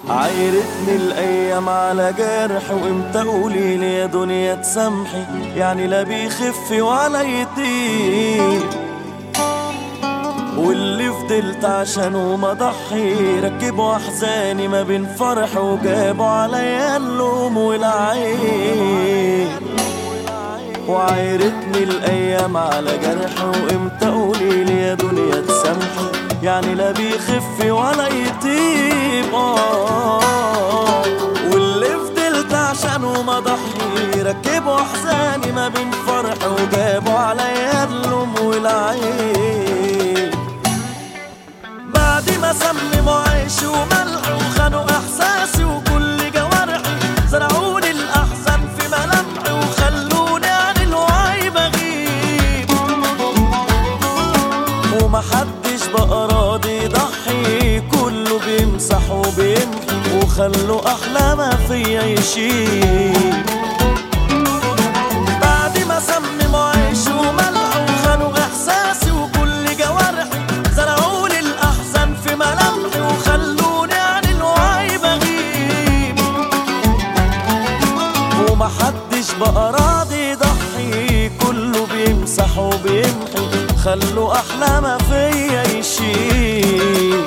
عايرتني الايام على جرح وامتى قولي لي يا دنيا تسامحي يعني لا بيخف ولا يطير واللي فضلت عشانه ما ضحي ركبوا احزاني ما بين فرح وجابوا عليا اللوم والعين وعايرتني الايام على جرح وامتى قولي لي يا دنيا تسامحي يعني لا بيخف ولا يطيب آه واللي فضلت عشانه ما ضحي ركبوا احزاني ما بين فرح وجابوا عليا اللوم والعين بعد ما سمموا عيشي وملح وخانوا احساسي وكل جوارحي زرعوني الاحزان في ملامحي وخلوني عن الوعي بغيب ومحدش بقى راضي يضحي كله بيمسح وبيمحي وخلوا احلى ما فيا يشيل بعد ما سمموا عيشي وملح وخانوا احساسي وكل جوارحي زرعولي الاحزان في ملامحي وخلوني عن الوعي بغيب ومحدش بقى راضي يضحي كله بيمسح وبيمحي خلوا احلى ما فيا يشيل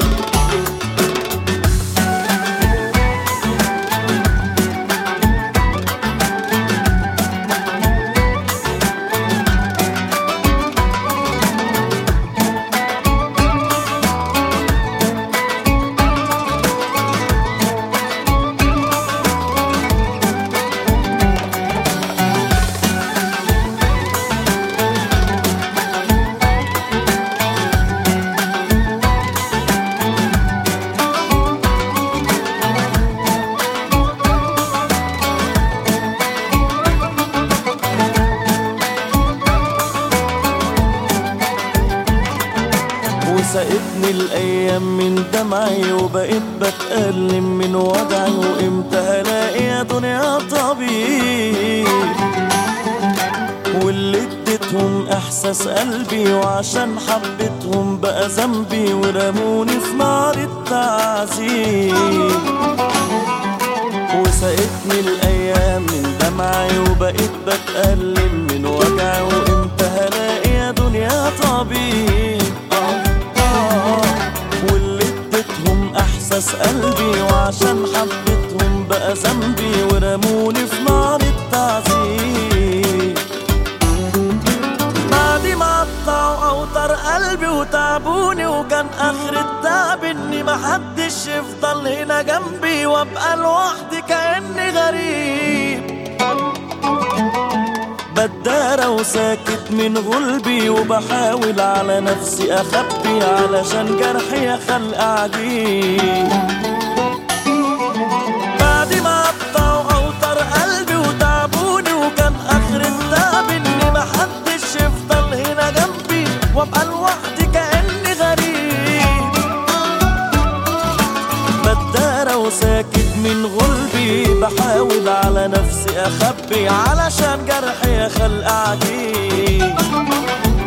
وسقتني الايام من دمعي وبقيت بتألم من وجعي وامتى هلاقي يا دنيا طبيب واللي اديتهم احساس قلبي وعشان حبيتهم بقى ذنبي ورموني في نار التعذيب وسقتني الايام من دمعي وبقيت بتألم من وجعي وامتى هلاقي يا دنيا طبيب آه آه واللي اديتهم احساس قلبي وعشان حبيتهم بقى ذنبي ورموني في نار التعذيب بعد ما قطعوا اوتر قلبي وتعبوني وكان اخر التعب اني محدش يفضل هنا جنبي وابقى لوحدي كاني غريب بدارة وساكت من غلبي وبحاول على نفسي اخبي علشان جرحي يا خلق عجيب بعد ما قطعوا اوتر قلبي وتعبوني وكان اخر التعب اني محدش يفضل هنا جنبي وابقى لوحدي كاني غريب بدارة وساكت من غلبي بحاول على نفسي اخبي علشان جرحي يا خلق عجيب